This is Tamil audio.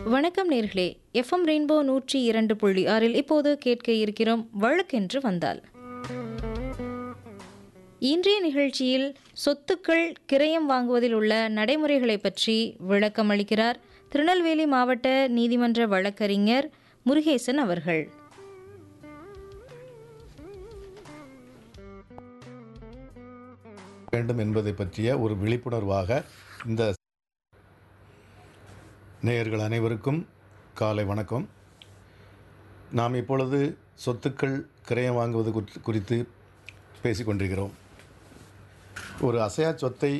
வணக்கம் நேர்களே எஃப்எம் ரெயின்போ நூற்றி இரண்டு புள்ளி ஆறில் இப்போது கேட்க இருக்கிறோம் வழக்கென்று வந்தால் இன்றைய நிகழ்ச்சியில் சொத்துக்கள் கிரயம் வாங்குவதில் உள்ள நடைமுறைகளை பற்றி விளக்கம் அளிக்கிறார் திருநெல்வேலி மாவட்ட நீதிமன்ற வழக்கறிஞர் முருகேசன் அவர்கள் வேண்டும் என்பதை பற்றிய ஒரு விழிப்புணர்வாக இந்த நேயர்கள் அனைவருக்கும் காலை வணக்கம் நாம் இப்பொழுது சொத்துக்கள் கிரயம் வாங்குவது குறித்து- குறித்து பேசிக்கொண்டிருக்கிறோம் ஒரு அசையா சொத்தை